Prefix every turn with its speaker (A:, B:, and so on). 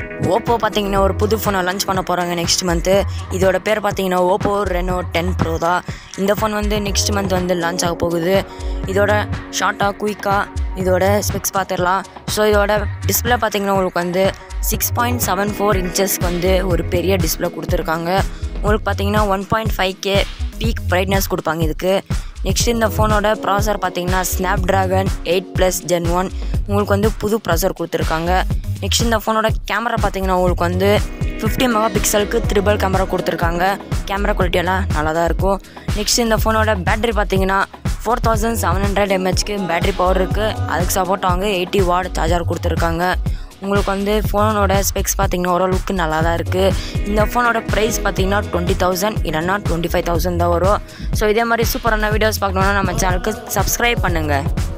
A: Oppo பார்த்தீங்கன்னா ஒரு புது ஃபோனை லான்ச் பண்ண போகிறாங்க நெக்ஸ்ட் மந்த்து இதோட பேர் பார்த்தீங்கன்னா ஓப்போ ரெனோ டென் ப்ரோ தான் இந்த ஃபோன் வந்து நெக்ஸ்ட் மந்த் வந்து லான்ச் ஆக போகுது இதோட ஷார்ட்டாக குயிக்காக இதோட ஸ்பெக்ஸ் பார்த்துடலாம் ஸோ இதோட டிஸ்பிளே பார்த்தீங்கன்னா உங்களுக்கு வந்து சிக்ஸ் பாயிண்ட் செவன் ஃபோர் இன்ச்சஸ்க்கு வந்து ஒரு பெரிய டிஸ்பிளே கொடுத்துருக்காங்க உங்களுக்கு பார்த்தீங்கன்னா one point five K peak brightness கொடுப்பாங்க இதுக்கு நெக்ஸ்ட் இந்த ஃபோனோட ப்ராசர் பார்த்தீங்கன்னா Snapdragon eight plus gen one உங்களுக்கு வந்து புது ப்ராசர் கொடுத்துருக்காங்க நெக்ஸ்ட் இந்த ஃபோனோட கேமரா பார்த்தீங்கன்னா உங்களுக்கு வந்து ஃபிஃப்டி மெகா பிக்சலுக்கு த்ரிபிள் கேமரா கொடுத்துருக்காங்க கேமரா குவாலிட்டி எல்லாம் நல்லா தான் இருக்கும் நெக்ஸ்ட் இந்த ஃபோனோட பேட்டரி பார்த்தீங்கன்னா ஃபோர் தௌசண்ட் செவன் ஹண்ட்ரட் எம்ஹெச்க்கு பேட்டரி பவர் இருக்குது அதுக்கு சப்போர்ட் அவங்க எயிட்டி வாட் சார்ஜர் கொடுத்துருக்காங்க உங்களுக்கு வந்து ஃபோனோட ஸ்பெக்ஸ் பார்த்தீங்கன்னா ஓரளவுக்கு நல்லா தான் இருக்குது இந்த ஃபோனோட ப்ரைஸ் பார்த்தீங்கன்னா டுவெண்ட்டி தௌசண்ட் இல்லைன்னா டுவெண்ட்டி ஃபைவ் தௌசண்ட் தான் வரும் ஸோ இதே மாதிரி சூப்பரான வீடியோஸ் பார்க்கணுன்னா நம்ம சேனலுக்கு சப்ஸ்கிரைப் பண்ணுங்கள்